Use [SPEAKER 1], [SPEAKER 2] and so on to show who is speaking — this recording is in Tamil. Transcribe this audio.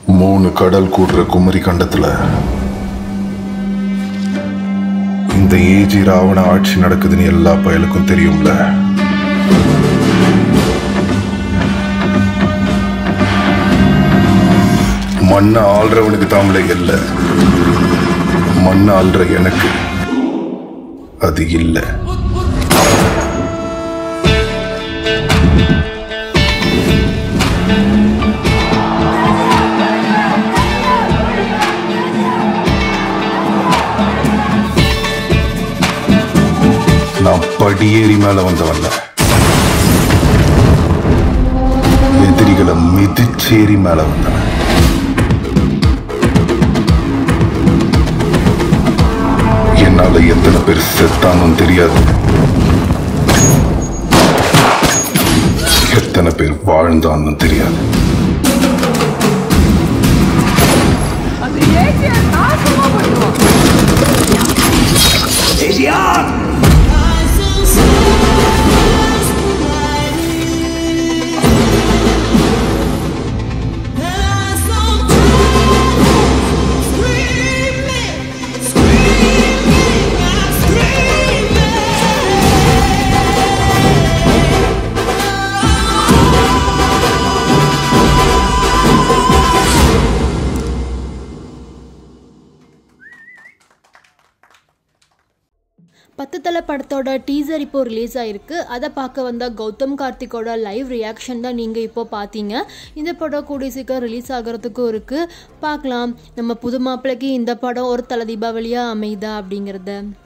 [SPEAKER 1] மூணு கடல் கூடுற குமரி கண்டத்துல இந்த ஏஜி ராவண ஆட்சி நடக்குதுன்னு எல்லா பயலுக்கும் தெரியும்ல மண்ணை ஆள்றவனுக்கு தாமலை இல்ல மண்ணை ஆள்ற எனக்கு அது இல்லை நான் படியேறி மேல வந்தவன்ல எதிரிகளை மிதிச்சேரி மேல வந்தவன் என்னால எத்தனை பேர் செத்தானும் தெரியாது எத்தனை பேர் வாழ்ந்தான்னு தெரியாது
[SPEAKER 2] அந்த ஏஜியை நாசமா பண்ணுவோம்
[SPEAKER 3] பத்து தலை படத்தோட டீசர் இப்போ ரிலீஸ் ஆயிருக்கு அதை பார்க்க வந்த கௌதம் கார்த்திக்கோட லைவ் ரியாக்ஷன் தான் நீங்கள் இப்போ பார்த்தீங்க இந்த படம் கூடிய சீக்கிரம் ரிலீஸ் ஆகிறதுக்கும் இருக்குது பார்க்கலாம் நம்ம புது மாப்பிள்ளைக்கு இந்த படம் ஒரு தலை தீபாவளியாக அமையுதா அப்படிங்கிறத